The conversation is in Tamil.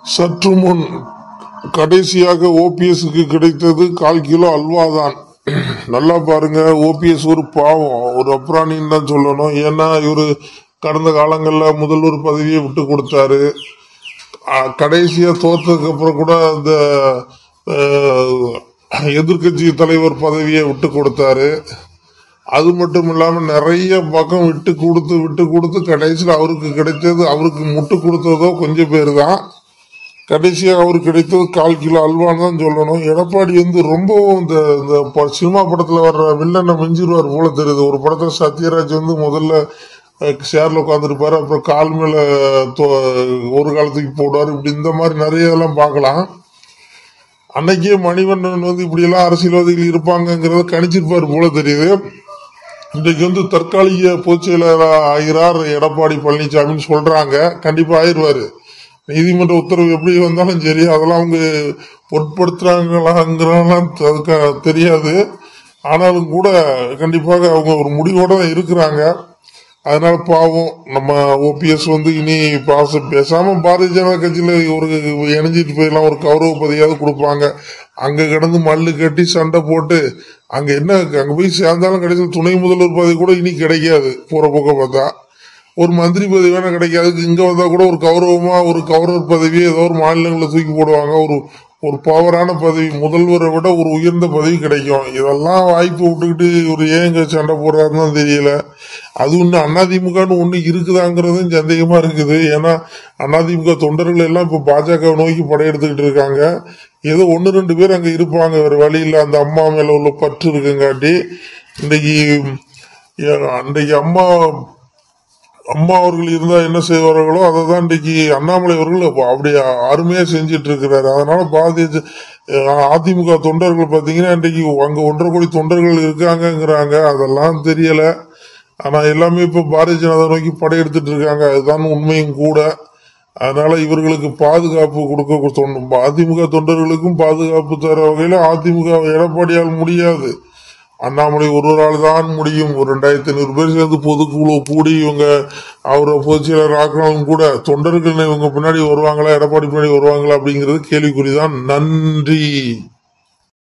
சற்று முன் கடைசியாக ஓபிஎஸ்க்கு கிடைத்தது கால் கிலோ அல்வா தான் நல்லா பாருங்க ஓபிஎஸ் ஒரு பாவம் ஒரு அப்ராணின்னு தான் சொல்லணும் ஏன்னா இவரு கடந்த காலங்களில் முதல்வர் பதவியை விட்டு கொடுத்தாரு அஹ், கடைசியா தோத்ததுக்கு அப்புறம் கூட அந்த எதிர்கட்சி தலைவர் பதவியை விட்டு கொடுத்தாரு அது மட்டும் இல்லாம நிறைய பக்கம் விட்டு கொடுத்து விட்டு கொடுத்து கடைசியில் அவருக்கு கிடைத்தது அவருக்கு முட்டு கொடுத்ததோ கொஞ்சம் பேர் தான் கடைசியாக அவருக்கு கிடைத்தது கால் கிலோ அல்வான்னு தான் சொல்லணும் எடப்பாடி வந்து ரொம்பவும் இந்த இந்த ப- சினிமா படத்துல வர்ற வில்லனை மிஞ்சிருவார் போல தெரியுது ஒரு படத்துல சத்யராஜ் வந்து முதல்ல சேர்ல உட்காந்துருப்பாரு அப்புறம் கால் மேல தோ- ஒரு காலத்துக்கு போடுவார் இப்படி இந்த மாதிரி நிறைய இதெல்லாம் பார்க்கலாம் அன்னைக்கே மணிவண்ணன் வந்து இப்படி எல்லாம் அரசியல்வாதிகள் இருப்பாங்கங்கிறத கணிச்சிருப்பாரு போல தெரியுது இன்றைக்கு வந்து தற்காலிக பொதுச் செயலாளர் ஆகிறார் எடப்பாடி பழனிசாமின்னு சொல்றாங்க கண்டிப்பா ஆயிருவாரு நீதிமன்ற உத்தரவு எப்படி வந்தாலும் சரி அதெல்லாம் அவங்க பொருட்படுத்துறாங்களாங்கிறலாம் அதுக்கு தெரியாது ஆனாலும் கூட கண்டிப்பாக அவங்க ஒரு முடிவோட தான் இருக்கிறாங்க அதனால பாவம் நம்ம ஓபிஎஸ் வந்து இனி பாச பேசாம பாரதிய ஜனதா கட்சியில ஒரு இணைஞ்சிட்டு போயிடலாம் ஒரு கௌரவ பதவியாவது கொடுப்பாங்க அங்க கிடந்து மல்லு கட்டி சண்டை போட்டு அங்க என்ன அங்க போய் சேர்ந்தாலும் கடைசியில் துணை முதல்வர் பதவி கூட இனி கிடைக்காது போற போக்க பார்த்தா ஒரு மந்திரி பதவி வேணா கிடைக்காது இங்க வந்தா கூட ஒரு கௌரவமா ஒரு கௌரவர் பதவி ஏதோ ஒரு மாநிலங்களை தூக்கி போடுவாங்க ஒரு ஒரு பவரான பதவி முதல்வரை விட ஒரு உயர்ந்த பதவி கிடைக்கும் இதெல்லாம் வாய்ப்பு விட்டுக்கிட்டு ஒரு ஏன் இங்க சண்டை போடுறாருன்னு தான் தெரியல அது ஒண்ணு அதிமுகன்னு ஒண்ணு இருக்குதாங்கிறதும் சந்தேகமா இருக்குது ஏன்னா அதிமுக தொண்டர்கள் எல்லாம் இப்ப பாஜக நோக்கி படையெடுத்துக்கிட்டு இருக்காங்க ஏதோ ஒன்னு ரெண்டு பேர் அங்க இருப்பாங்க வேற வழியில அந்த அம்மா மேல உள்ள பற்று இருக்குங்காட்டி இன்னைக்கு ஏ- அன்றைக்கு அம்மா அம்மா அவர்கள் இருந்தா என்ன செய்வார்களோ அதை தான் இன்றைக்கு அண்ணாமலை அவர்கள் அப்ப அப்படி அருமையா செஞ்சிட்டு இருக்கிறாரு அதனால பாரதிய ஜ- அஹ் அதிமுக தொண்டர்கள் பாத்தீங்கன்னா இன்றைக்கு அங்க ஒன்றரை கோடி தொண்டர்கள் இருக்காங்கங்கிறாங்க அதெல்லாம் தெரியல ஆனா எல்லாமே இப்ப பாரதிய ஜனதா நோக்கி படையெடுத்துட்டு இருக்காங்க அதுதான் உண்மையும் கூட அதனால இவர்களுக்கு பாதுகாப்பு கொடுக்க தொண்ட- அதிமுக தொண்டர்களுக்கும் பாதுகாப்பு தர வகையில அதிமுக எடப்பாடியால் முடியாது அண்ணாமலை ஒருவரால் தான் முடியும் ஒரு ரெண்டாயிரத்தி ஐநூறு பேர் சேர்ந்து பொதுக்குழு கூடி இவங்க அவரை பொதுச் செயலர் ஆக்கினாலும் கூட தொண்டர்கள் இவங்க பின்னாடி வருவாங்களா எடப்பாடி பின்னாடி வருவாங்களா அப்படிங்கிறது கேள்விக்குறிதான் நன்றி